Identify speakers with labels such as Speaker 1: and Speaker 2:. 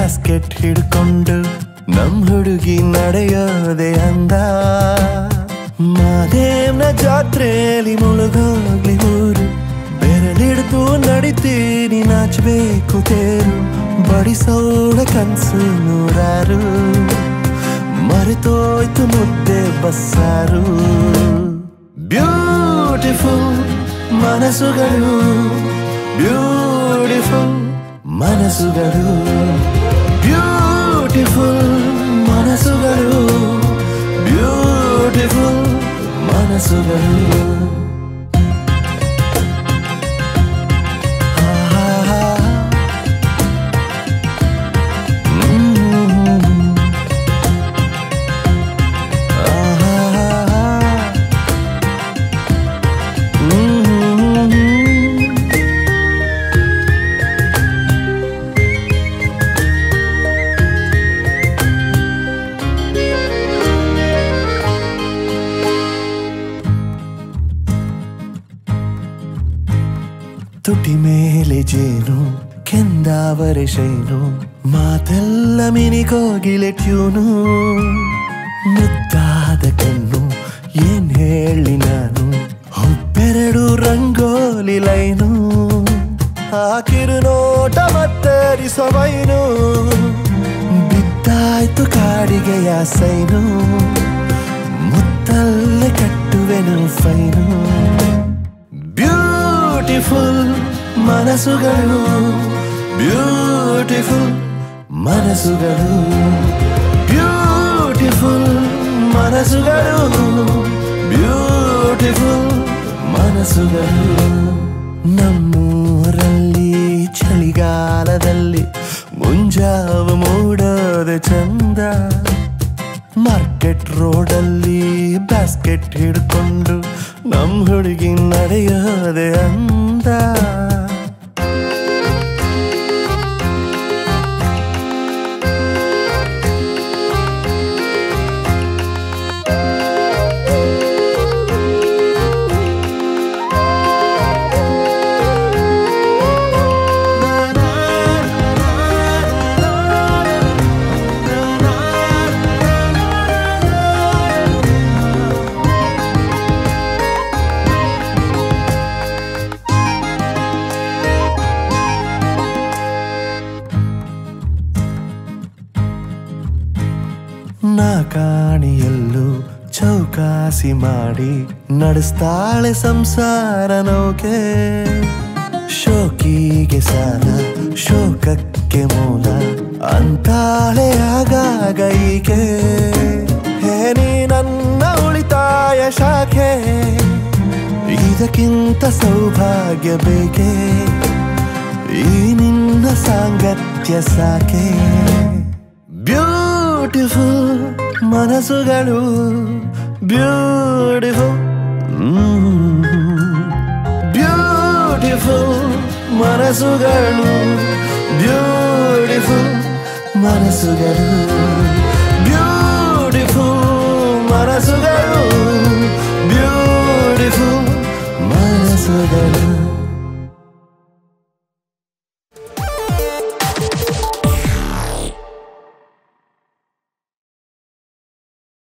Speaker 1: Basket ಹಿಡ್ಕೊಂಡು ನಮ್ ಹುಡುಗಿ ನಡೆಯೋದೆ ಅಂದ ಮಾದೇವ್ನ ಜಾತ್ರೆಯಲ್ಲಿ ಮುಳುಗೋಗ್ಲಿ ಊರು ಬೆರಳಿಡ್ದು ನಡಿತೀನಿ ನಾಚಬೇಕು ತೇರು ಬಡಿಸೋಳ ಕನ್ಸು ನೂರಾರು ಮರೆತೋಯ್ತು ಮುದ್ದೆ ಬಸ್ಸಾರು ಬ್ಯೂಟಿಫುಲ್ ಮನಸ್ಸುಗಳು ಬ್ಯೂಟಿಫುಲ್ ಮನಸ್ಸುಗಳು ಬ್ಯೂಟಿಫುಲ್ ಮನಸ್ಸುಗಳು ಬ್ಯೂಟಿಫುಲ್ ಮನಸ್ಸುಗಳು ಆಹಾ. ಹ್ಮ್. ಆಹಾ. ಹ್ಮ್. ತುಟಿ ಮೇಲೆ ಜೇನು ಕೆಂದಾವರೆ ಶೈನು ಮಾತೆಲ್ಲ ಮಿನಿಗೋಗಿಲೆ ಟ್ಯೂನು ಮುದ್ದಾದ ಕಣ್ಣು ಏನ್ ಹೇಳಿ ನಾನು ಹುಬ್ಬೆರಡು ರಂಗೋಲಿ ಲೈನು ಹಾಕಿರು ನೋಟ ಮತ್ತೆ ಸೊಬೈನು ಬಿದ್ದಾಯ್ತು ಕಾಡಿಗೆಯ ಸೈನು ಮುತ್ತಲ್ಲೇ ಕಟ್ಟುವೆನು ಫೈನು ಬ್ಯೂಟಿಫುಲ್ ಮನಸ್ಸುಗಳು ಬ್ಯೂಟಿಫುಲ್ ಮನಸ್ಸುಗಳು ಬ್ಯೂಟಿಫುಲ್ ಮನಸ್ಸುಗಳು ಬ್ಯೂಟಿಫುಲ್ ಮನಸ್ಸುಗಳು ನಮ್ಮೂರಲ್ಲಿ ಚಳಿಗಾಲದಲ್ಲಿ ಮುಂಜಾವ ಮೂಡೋದೆ ಚಂದ ಮಾರ್ಕೆಟ್ ರೋಡಲ್ಲಿ ಬ್ಯಾಸ್ಕೆಟ್ ಹಿಡ್ಕೊಂಡು ನಮ್ ಹುಡುಗಿ ನಡೆಯೋದೆ ಅಂದ ನಾ ಕಾಣಿಯಲ್ಲೂ ಚೌಕಾಸಿ ಮಾಡಿ ನಡೆಸ್ತಾಳೆ ಸಂಸಾರ ನೌಕೆ ಶೋಕಿಗೆ ಸಾಲ ಶೋಕಕ್ಕೆ ಮೂಲ ಅಂತಾಳೆ ಆಗಾಗ ಈಕೆ ಹೇ ನೀ ನನ್ನ ಉಳಿತಾಯ ಶಾಖೆ ಇದಕ್ಕಿಂತ ಸೌಭಾಗ್ಯ ಬೇಕೆ ಈ ನಿನ್ನ ಸಾಂಗತ್ಯ ಸಾಕೆ ಬ್ಯೂಟಿಫುಲ್ ಮನಸ್ಸುಗಳು ಬ್ಯೂಟಿಫುಲ್ ಬ್ಯೂಟಿಫುಲ್ ಮನಸ್ಸುಗಳು ಬ್ಯೂಟಿಫುಲ್ ಮನಸ್ಸುಗಳು